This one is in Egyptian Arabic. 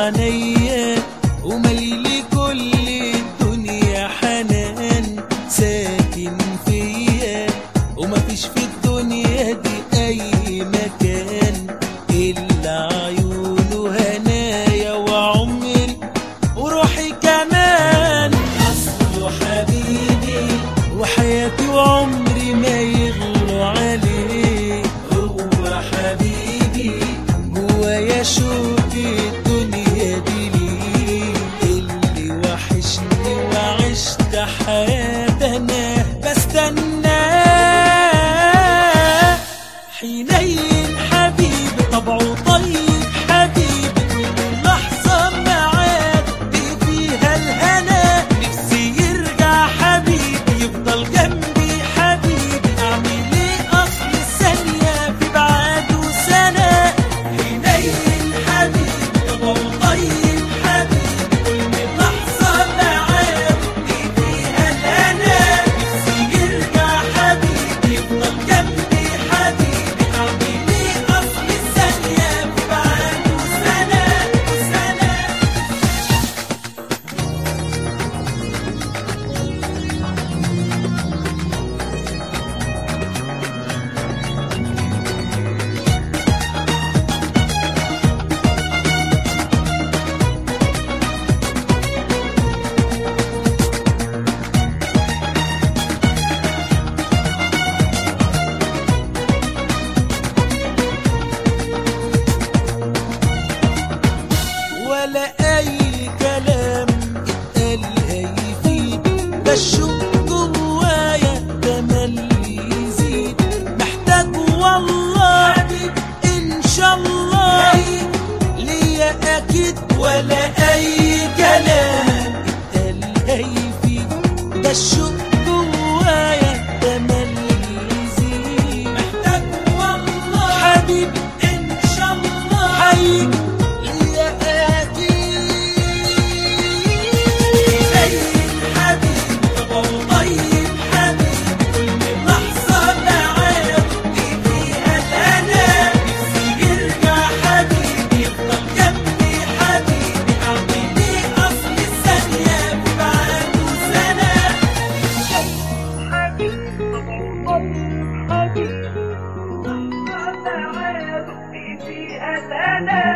عينيا ومليلي كل الدنيا حنان ساكن فيا ومفيش في الدنيا دي اي مكان الا عيونه هنايا وعمري وروحي كمان اصله حبيبي وحياتي وعمري ما يغلوا عليه هو حبيبي جوايا شوقي الدنيا دي ليه اللي وحشني وعشت حياتي انا بستناه حنين حبيبي طبعه طيب حبيبي كل لحظة معاك فيها الهنا نفسي يرجع حبيبي يفضل جنبي حبيبي أعمل إيه أصل الثانية في بعده سنة حنين حبيبي طبعه طيب حبيبي كل لحظة معاك فيها الهنا نفسي يرجع حبيبي يفضل جنبي حبيبي أعمل إيه أصل الثانية في بعده سنة سنة ولا اي كلام اتقال هيفيد ده الشوق جوايا ده ملي يزيد محتاج والله ان شاء الله ليا اكيد ولا اي كلام اتقال هيفيد ده الشوق جوايا ده ملي يزيد محتاج والله حبيبي ان شاء الله هيجي ليا اكيد حبيبي طبعه طيب حبيبي كل لحظة معاك فيها الهنا نفسي يرجع حبيبي يفضل جنبي حبيبي أعمل إيه أصل الثانية في بعده سنة حبيبي طبعه طيب حبيبي فيها الأنا